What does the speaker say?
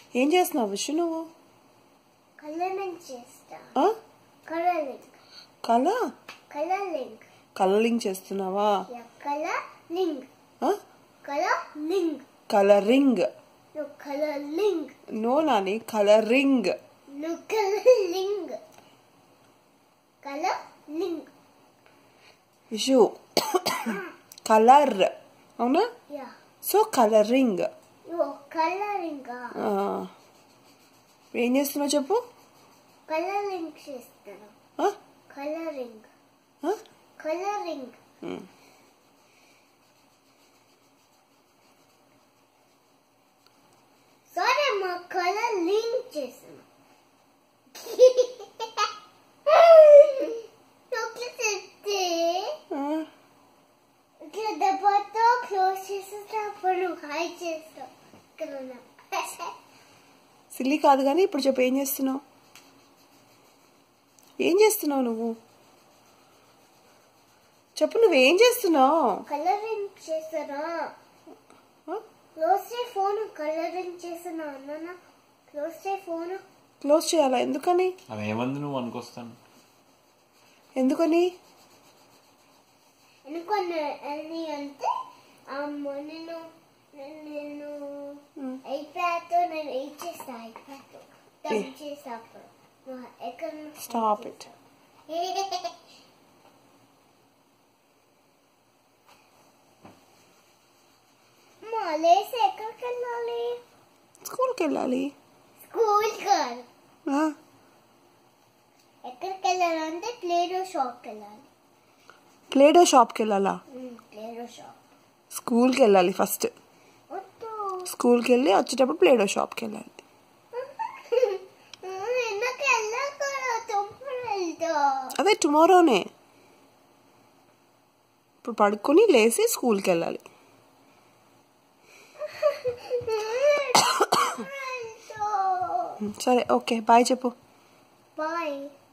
ఏం చేస్తున్నావు విషు నువ్వు కలరింగ్ చేస్తా ఆ? కలరింగ్ కళ కలరింగ్ కలరింగ్ చేస్తున్నావా యా కలరింగ్ ఆ? Colouring colouring no colouring no Nani colouring no colouring colouring విషు కలర్ అవునా యా సో కలరింగ్ యో కలరింగ్ ఆ. ఏం చేస్తున్నావు చెప్పు కలరింగ్ చేస్తాను ఆ? కలరింగ్ ఆ? కలరింగ్ ఉమ్. సరే మా కలరింగ్ చేసాను చెప్తే ఆ. ఇట్లా దెబ్బతో క్లోజ్ చేసేటప్పుడు హై చేస్తాం ఇక్కడ ఉన్న. సిల్లీ కాదు కానీ ఇప్పుడు చెప్పు ఏం చేస్తున్నావు ఏం చేస్తున్నావు నువ్వు చెప్పు నువ్వేం చేస్తున్నావు కలరింగ్ చేసానా ఆ? క్లోజ్ చే ఫోన్ కలరింగ్ చేసానా అన్న క్లోజ్ చే ఫోన్ క్లోజ్ చేయాలా ఎందుకని అవి ఏమంది నువ్వు అనుకొస్తాను ఎందుకని ఎందుకని అని అంటే అమ్మ నేను నేను ఉమ్. ఐప్యాడ్ నేను ఏం చేస్తా ఐప్యాడ్ డబ్ చేసాప్పుడు ఎక్కడ స్టాప్ ఇట్ మా లేసి ఎక్కడికి వెళ్ళాలి స్కూల్కి వెళ్ళాలి స్కూల్ కాదు ఆ, ఎక్కడికి వెళ్ళాలంటే ప్లేడో షాప్కి వెళ్ళాలి ప్లేడో షాప్కి వెళ్ళాలా ప్లేడో షాప్ స్కూల్కి వెళ్ళాలి ఫస్ట్ వద్దు స్కూల్కి వెళ్ళి వచ్చేటప్పుడు ప్లేడో షాప్కి వెళ్ళాలి ఎందుకు వెళ్ళకూడదు తుంపుడు వెళ్తా అదే టుమారోనే ఇప్పుడు పడుకొని లేచి స్కూల్కి వెళ్ళాలి వెళ్తా సరే ఓకే బాయ్ చెప్పు బాయ్